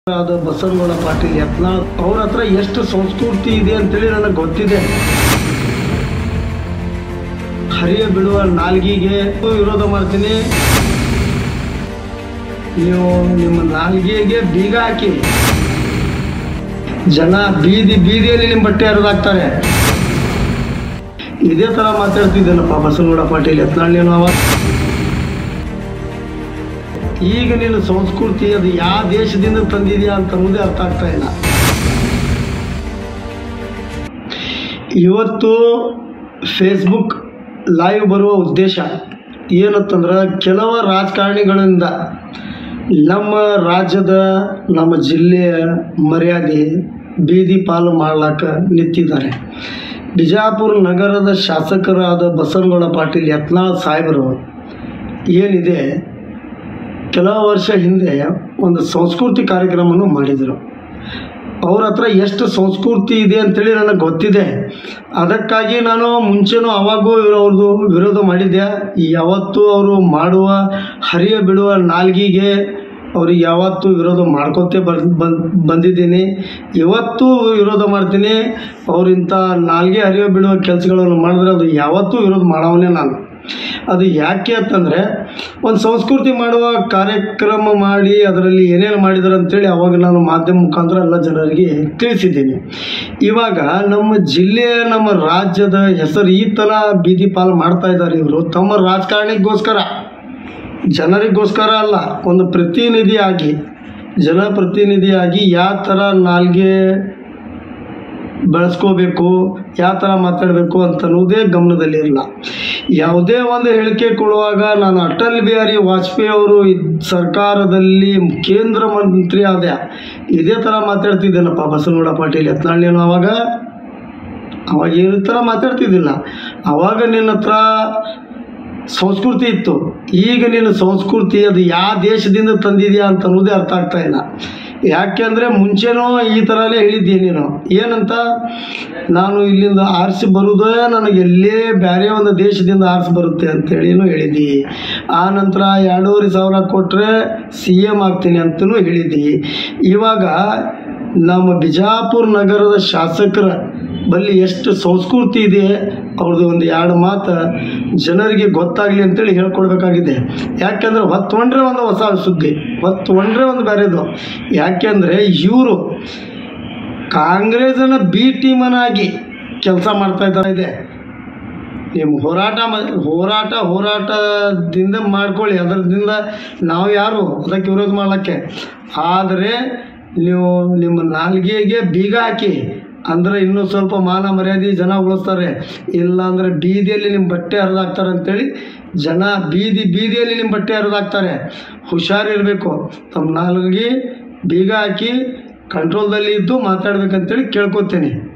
ಆದ ಬಸವನಗೌಡ ಪಾಟೀಲ್ ಯತ್ನಾಳ್ ಅವ್ರ ಹತ್ರ ಎಷ್ಟು ಸಂಸ್ಕೃತಿ ಇದೆ ಅಂತೇಳಿ ನನಗೆ ಗೊತ್ತಿದೆ ಹರಿಯ ಬಿಡುವ ನಾಲ್ಗಿಗೆ ವಿರೋಧ ಮಾಡ್ತೀನಿ ನೀವು ನಿಮ್ಮ ನಾಲ್ಗೆಗೆ ಬೀಗ ಹಾಕಿ ಜನ ಬೀದಿ ಬೀದಿಯಲ್ಲಿ ನಿಮ್ಮ ಬಟ್ಟೆ ಹರಿದಾಕ್ತಾರೆ ಇದೇ ಥರ ಮಾತಾಡ್ತಿದ್ದೇನಪ್ಪ ಬಸವನಗೌಡ ಪಾಟೀಲ್ ಯತ್ನಾಳ್ ನೀನು ಅವಾಗ ಈಗ ನೀನು ಸಂಸ್ಕೃತಿ ಅದು ಯಾವ ದೇಶದಿಂದ ತಂದಿದ್ಯಾ ಅಂತ ಅನ್ನೋದೇ ಅರ್ಥ ಆಗ್ತಾ ಇಲ್ಲ ಇವತ್ತು ಫೇಸ್ಬುಕ್ ಲೈವ್ ಬರುವ ಉದ್ದೇಶ ಏನಂತಂದ್ರೆ ಕೆಲವು ರಾಜಕಾರಣಿಗಳಿಂದ ನಮ್ಮ ರಾಜ್ಯದ ನಮ್ಮ ಜಿಲ್ಲೆಯ ಮರ್ಯಾದೆ ಬೀದಿ ಪಾಲು ಮಾಡ್ಲಾಕ ನಿಂತಿದ್ದಾರೆ ಬಿಜಾಪುರ ನಗರದ ಶಾಸಕರಾದ ಬಸವನಗೌಡ ಪಾಟೀಲ್ ಯತ್ನಾಳ್ ಸಾಹೇಬರು ಏನಿದೆ ಕೆಲವು ವರ್ಷ ಹಿಂದೆ ಒಂದು ಸಂಸ್ಕೃತಿ ಕಾರ್ಯಕ್ರಮವನ್ನು ಮಾಡಿದರು ಅವ್ರ ಹತ್ರ ಎಷ್ಟು ಸಂಸ್ಕೃತಿ ಇದೆ ಅಂತೇಳಿ ನನಗೆ ಗೊತ್ತಿದೆ ಅದಕ್ಕಾಗಿ ನಾನು ಮುಂಚೆನೂ ಅವಾಗೂ ಅವ್ರದ್ದು ವಿರೋಧ ಮಾಡಿದ್ದೆ ಯಾವತ್ತೂ ಅವರು ಮಾಡುವ ಹರಿಯ ಬಿಡುವ ನಾಲ್ಗಿಗೆ ಅವ್ರಿಗೆ ಯಾವತ್ತೂ ವಿರೋಧ ಮಾಡ್ಕೊತೇ ಬರ್ ಬಂದ್ ಬಂದಿದ್ದೀನಿ ಇವತ್ತೂ ವಿರೋಧ ಮಾಡ್ತೀನಿ ಅವ್ರಿಂಥ ನಾಲ್ಗೆ ಹರಿಯ ಬಿಡುವ ಕೆಲಸಗಳನ್ನು ಮಾಡಿದ್ರೆ ಅದು ಯಾವತ್ತೂ ವಿರೋಧ ಮಾಡವನೇ ನಾನು ಅದು ಯಾಕೆ ಅಂತಂದರೆ ಒಂದು ಸಂಸ್ಕೃತಿ ಮಾಡುವ ಕಾರ್ಯಕ್ರಮ ಮಾಡಿ ಅದರಲ್ಲಿ ಏನೇನು ಮಾಡಿದ್ದಾರೆ ಅಂತೇಳಿ ಅವಾಗ ನಾನು ಮಾಧ್ಯಮ ಮುಖಾಂತರ ಎಲ್ಲ ಜನರಿಗೆ ತಿಳಿಸಿದ್ದೀನಿ ಇವಾಗ ನಮ್ಮ ಜಿಲ್ಲೆಯ ನಮ್ಮ ರಾಜ್ಯದ ಹೆಸರು ಈ ಥರ ಬೀದಿ ಪಾಲು ಮಾಡ್ತಾ ಇದ್ದಾರೆ ಇವರು ತಮ್ಮ ರಾಜಕಾರಣಿಗೋಸ್ಕರ ಜನರಿಗೋಸ್ಕರ ಅಲ್ಲ ಒಂದು ಪ್ರತಿನಿಧಿಯಾಗಿ ಜನಪ್ರತಿನಿಧಿಯಾಗಿ ಯಾವ ಥರ ನಾಲ್ಗೆ ಬೆಳೆಸ್ಕೋಬೇಕು ಯಾವ ಥರ ಮಾತಾಡಬೇಕು ಅಂತ ಅನ್ನೋದೇ ಗಮನದಲ್ಲಿರಲ್ಲ ಯಾವುದೇ ಒಂದು ಹೇಳಿಕೆ ಕೊಡುವಾಗ ನಾನು ಅಟಲ್ ಬಿಹಾರಿ ವಾಜಪೇಯಿ ಅವರು ಇದ್ ಸರ್ಕಾರದಲ್ಲಿ ಕೇಂದ್ರ ಮಂತ್ರಿ ಆದ ಇದೇ ಥರ ಮಾತಾಡ್ತಿದ್ದೇನಪ್ಪ ಬಸವನಗೌಡ ಪಾಟೀಲ್ ಯತ್ನಾಳ್ ನೀನು ಅವಾಗ ಅವಾಗ ಈ ಥರ ಮಾತಾಡ್ತಿದ್ದಿಲ್ಲ ಅವಾಗ ನಿನ್ನ ಹತ್ರ ಸಂಸ್ಕೃತಿ ಇತ್ತು ಈಗ ನೀನು ಸಂಸ್ಕೃತಿ ಅದು ಯಾವ ದೇಶದಿಂದ ತಂದಿದ್ಯಾ ಅಂತ ಅನ್ನೋದೇ ಅರ್ಥ ಆಗ್ತಾ ಇಲ್ಲ ಯಾಕೆಂದರೆ ಮುಂಚೆನೂ ಈ ಥರನೇ ಹೇಳಿದ್ದೆ ನೀನು ಏನಂತ ನಾನು ಇಲ್ಲಿಂದ ಆರಿಸಿ ಬರೋದೇ ನನಗೆ ಎಲ್ಲೇ ಬೇರೆ ಒಂದು ದೇಶದಿಂದ ಆರಿಸಿ ಬರುತ್ತೆ ಅಂತೇಳಿನೂ ಹೇಳಿದ್ದಿ ಆ ನಂತರ ಎರಡೂವರೆ ಸಾವಿರ ಕೊಟ್ಟರೆ ಸಿ ಎಮ್ ಆಗ್ತೀನಿ ಅಂತಲೂ ಹೇಳಿದ್ದಿ ಇವಾಗ ನಮ್ಮ ಬಿಜಾಪುರ ನಗರದ ಶಾಸಕರ ಬಲ್ಲಿ ಎಷ್ಟು ಸಂಸ್ಕೃತಿ ಇದೆ ಅವ್ರದ್ದು ಒಂದು ಎರಡು ಮಾತು ಜನರಿಗೆ ಗೊತ್ತಾಗಲಿ ಅಂತೇಳಿ ಹೇಳ್ಕೊಡ್ಬೇಕಾಗಿದೆ ಯಾಕೆಂದ್ರೆ ಹೊತ್ತೊಂಡ್ರೆ ಒಂದು ಹೊಸ ಸುದ್ದಿ ಹೊತ್ತೊಂಡ್ರೆ ಒಂದು ಬೇರೆದು ಯಾಕೆಂದರೆ ಇವರು ಕಾಂಗ್ರೆಸ್ನ ಬಿ ಟೀಮನಾಗಿ ಕೆಲಸ ಮಾಡ್ತಾ ಇದ್ದಾರೆ ಇದೆ ನಿಮ್ಮ ಹೋರಾಟ ಮ- ಹೋರಾಟ ಹೋರಾಟದಿಂದ ಮಾಡ್ಕೊಳ್ಳಿ ಅದರಿಂದ ನಾವು ಯಾರು ಅದಕ್ಕೆ ವಿರೋಧ ಮಾಡಲಿಕ್ಕೆ ಆದರೆ ನೀವು ನಿಮ್ಮ ನಾಲ್ಗೆಗೆ ಬೀಗ ಹಾಕಿ ಅಂದರೆ ಇನ್ನೂ ಸ್ವಲ್ಪ ಮಾನ ಮರ್ಯಾದೆ ಜನ ಉಳಿಸ್ತಾರೆ ಇಲ್ಲ ಅಂದರೆ ಬೀದಿಯಲ್ಲಿ ನಿಮ್ಮ ಬಟ್ಟೆ ಹರಿದಾಕ್ತಾರೆ ಅಂತೇಳಿ ಜನ ಬೀದಿ ಬೀದಿಯಲ್ಲಿ ನಿಮ್ಮ ಬಟ್ಟೆ ಹರಿದಾಕ್ತಾರೆ ಹುಷಾರಿರಬೇಕು ತಮ್ಮ ನಾಲ್ಗೆ ಬೀಗ ಹಾಕಿ ಕಂಟ್ರೋಲ್ದಲ್ಲಿ ಇದ್ದು ಮಾತಾಡ್ಬೇಕಂತೇಳಿ ಕೇಳ್ಕೊತೀನಿ